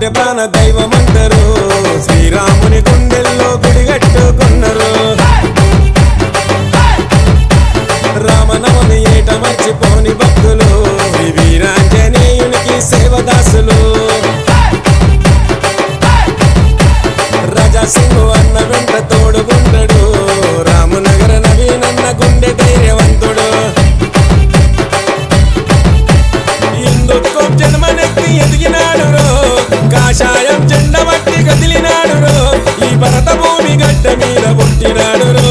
అంటే ప్రాణ దైవమంటారు శ్రీరాముని గుండెల్లో గుడిగట్టుకున్నారు రామనవమి ఏట మర్చిపోని భక్తులు శ్రీ వీరాంజనేయునికి సేవదాసులు రాజా సింగు అన్న వెంట తోడుగుండడు రామునగర నవీనన్న గుండె ధైర్యవంతుడు హిందుత్వం జన్మనెత్తి ఎదిగినాడు రో కాషాయం జెండ బట్టి కదిలినాడు రో ఈ భరత భూమి గడ్డ మీద పుట్టినాడు రో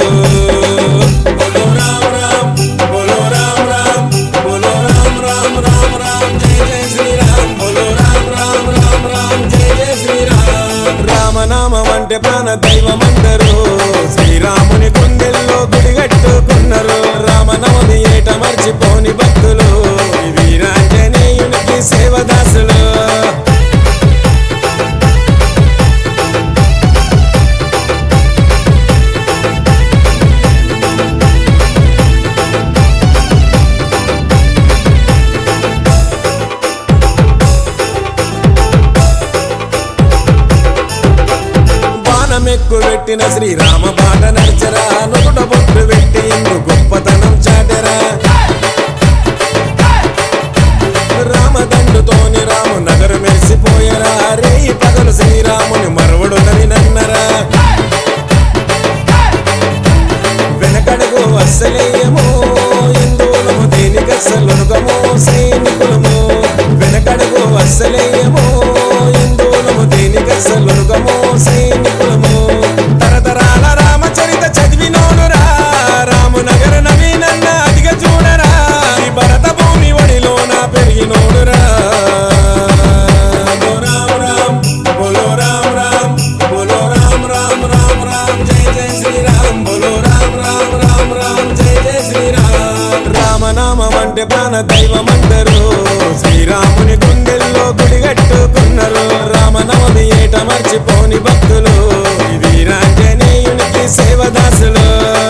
బోలో రామ్ రామ్, బోలో రామ్ రామ్, బోలో రామ్ రామ్ రామ్ రామ్, జై జై శ్రీరామ్. బోలో రామ్ రామ్ రామ్ రామ్, జై జై శ్రీరామ్. రామనామం అంటే ప్రాణ దైవమంటారు శ్రీరాముని గుండెల్లో గుడిగట్టుకున్నారు రామనవమి ఏట మర్చిపోని భక్తులు ఈ వీరాంజనేయునికి సేవదాసులు బాణమెక్కు పెట్టిన శ్రీరామ బాట నడిచరా నుదుట బొట్టు పెట్టి ఇందు గొప్పతనం చాటరా రామదండుతోని రాము నగరు మెరిసిపోయరా రేయి పగలు శ్రీరాముని మరవడు నన్నరా వెనకడుగు అస్సలేయము హిందువులము దేనికస్సలుగము సైనికులము వెనకడుగు అస్సలేయము హిందువులము దేనికస్సలుగము సైనికులము తరతరాల రామచరిత చదివినోనురా రామునగర నవీనన్న అదిగ చూడరా ఈ భరత భూమి వడిలోన పెరిగినోడురా బోలో రామ్ రామ్, బోలో రామ్ రామ్, బోలో రామ్ రామ్ రామ్ రామ్, జై జై శ్రీరామ్ బోలో రామ్ రామ్ రామ్ రామ్, జై జై శ్రీరామ్ రామనామం అంటే ప్రాణ దైవమంటారు శ్రీరాముని గుండెల్లో గుడిగట్టుకున్నారు రామనవమి ఏట మర్చిపోని భక్తులు ఈ వీరాంజనేయునికి సేవదాసులు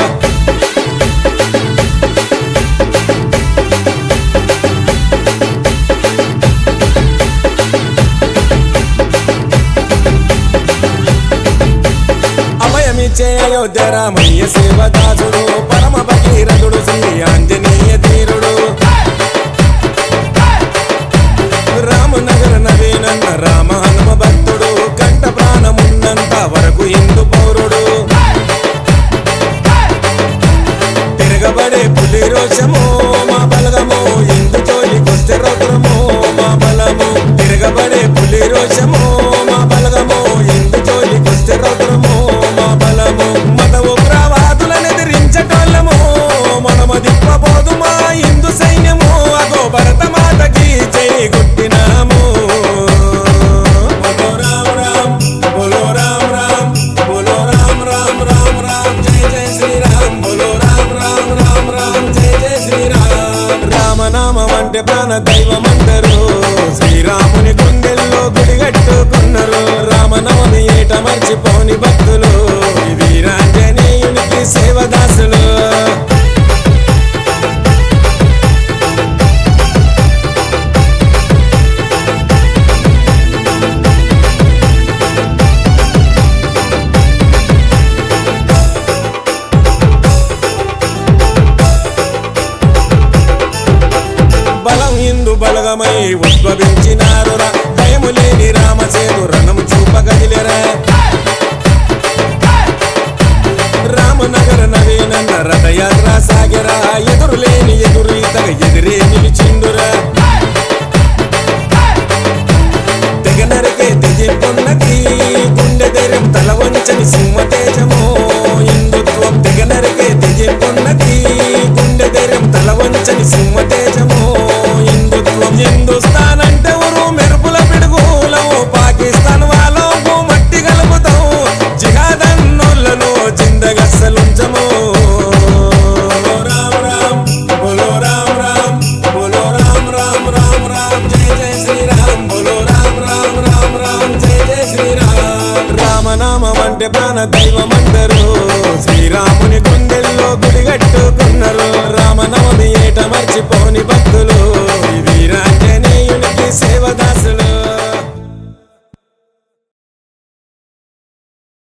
అభయమిచ్చే అయోధ్య రామయ్య సేవదాసుడు పరమ భగీరథుడు శ్రీ ఆంజనేయ ధీరుడు రామనగర నవీనన్న రామ హనుమ భక్తుడు కంట ప్రాణమున్నంత వరకు హిందూ పౌరుడు తిరగబడే పులి రోషము మా బలగము ఇందు జోలికొస్తే రౌద్రము మా బలము తిరగబడే పులి రోషము మా బలగము ఇందు జోలికొస్తే రౌద్రము మా బలము మత ఉగ్రవాదులను ఎదిరించటోళ్ళము మనము దిప్పబోదు మా హిందూ సైన్యము అగో భరత మాతకి జై గుట్టినాము బోలో రామ్ రామ్, బోలో రామ్ రామ్, బోలో రామ్ రామ్ రామ్ రామ్, జై జై శ్రీరామ్ బోలో రామ్ రామ్ రామ్ రామ్, జై జై శ్రీరామ్ రామనామం అంటే ప్రాణ దైవమంటారు శ్రీరాముని గుండెల్లో గుడిగట్టుకున్నారు రామనవమి ఏట మర్చిపోని భక్తులు ఈ వీరాంజనేయునికి సేవదాసులు బలం హిందు బలగమై ఉద్భవించినారురా భయము లేని రామసేతు రణము చూపగదిలేరా రామనగర నవీనన్న రథయాత్ర సాగరా ఎదురు లేని ఎదురీతగ ఎదిరే నిలిచిండురా తెగ నరికే తెగిపున్నది గుండె ధైర్యం తల వంచని సింహ తేజము హిందుత్వం తెగ నరికే తెగిపున్నది గుండె ధైర్యం తల వంచని సింహ తేజము హిందుత్వం హిందుస్థాన్ అంటే ఊరు మెరుపుల పిడుగులము పాకిస్తాన్ వాళ్ళకు మట్టి కలుపుతాం జిహాద్ అన్నోళ్ళను చిందగస్సలుంచము బోలో రామ్ రామ్, బోలో రామ్ రామ్, బోలో రామ్ రామ్ రామ్ రామ్, జై జై శ్రీరామ్ బోలో రామ్ రామ్ రామ్ రామ్, జై జై శ్రీరామ్ రామనామం అంటే ప్రాణ దైవమంటారు శ్రీరాముని గుండెల్లో గుడిగట్టుకున్నారు